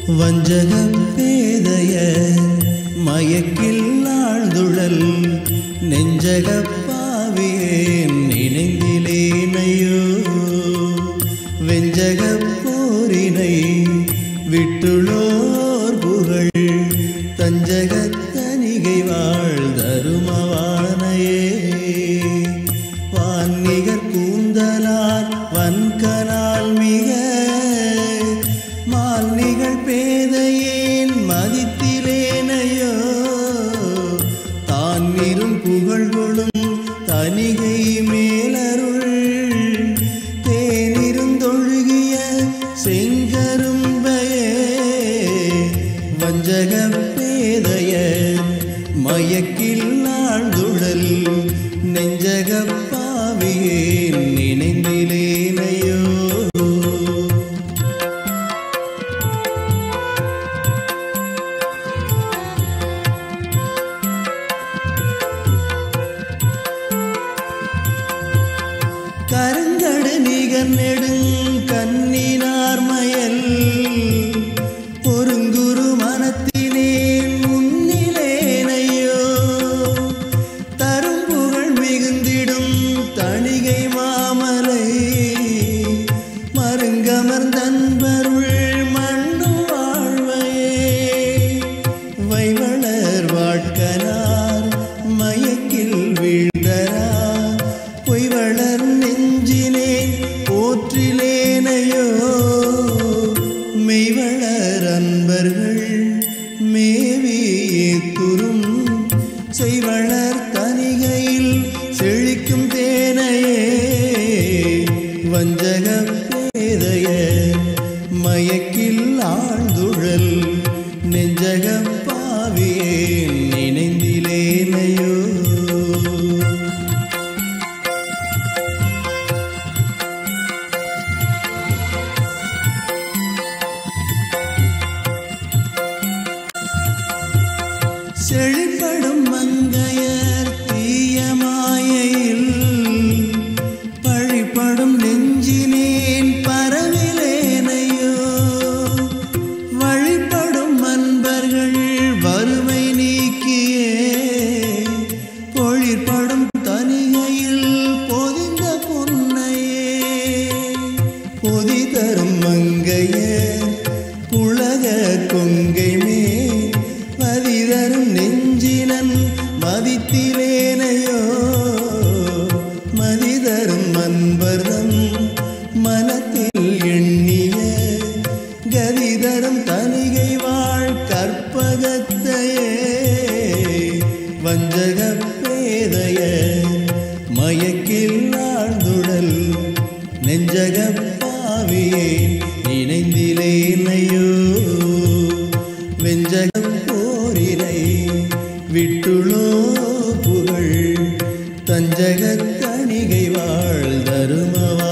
வஞ்சக பேதைய மயக்கில் ஆழ்ந்துழல் நெஞ்சக பாவியேன் நினைந்திலேனையோ வெஞ்சக போரினை விட்டுளோர் புகழ் தஞ்சக தனிகை வாழ் தருமவானையே வான்நிகர் கூந்தலால் வன்கனால் மிக மால்நிகழ் பேதையேன் மதித்திலேனையோ தான் இரும் புகழ்கொளும் தனிகை மேலருள் தேனிருந்தொழுகிய செங்கரும்பையே வஞ்சக பேதைய மயக்கில் ஆழ்ந்துழல் நெஞ்சக பாவியேன் நினைந்திலேனையோ கருங்கடு நிகர் நெடுங் கண்ணினார் மயல் பொருங்குரு மனத்தினேன் முன்னிலேனையோ தரும்புகழ் மிகுந்திடும் தணிகை மாமலை மருங்கமர்ந்தன்பருள் மண்ணு வாழ்வையே வைவளர் வாழ்க்கனார் மயக்கில் வீழ்தரா பொய்வளர் நெஞ்சினே போற்றிலேனையோ மெய்வளர் அன்பர்கள் மேவியே துரும் செய்வளர் தனிகையில் செழிக்கும் தேனையே வஞ்சக பேதைய மயக்கில் ஆழ்ந்துழல் நெஞ்சக பாவியேன் நினைந்திலேனையோ செழிப்படும் மங்கையர் தீய மாயையில் பழிப்படும் நெஞ்சினேன் பரவிலேனையோ வழிபடும் அன்பர்கள் வறுமை நீக்கியே பொழிற்படும் தனிகையில் பொதிந்த பொன்னையே பொதி தரும் மங்கையர் புலக கொங்கை மேல் மதிதரும் நெஞ்சினன் மதித்திலேனையோ மதிதரும் அன்பர்தம் மனத்தில் எண்ணிய கதிதரும் தனிகை வாழ் கற்பகத்தையே வஞ்சக பேதைய மயக்கில் ஆழ்ந்துடல் நெஞ்சக பாவியேன் இணைந்திலேனையோ வெஞ்சக போரினை விட்டுளோ புகழ் தஞ்சக தணிகை வாழ் தருமவா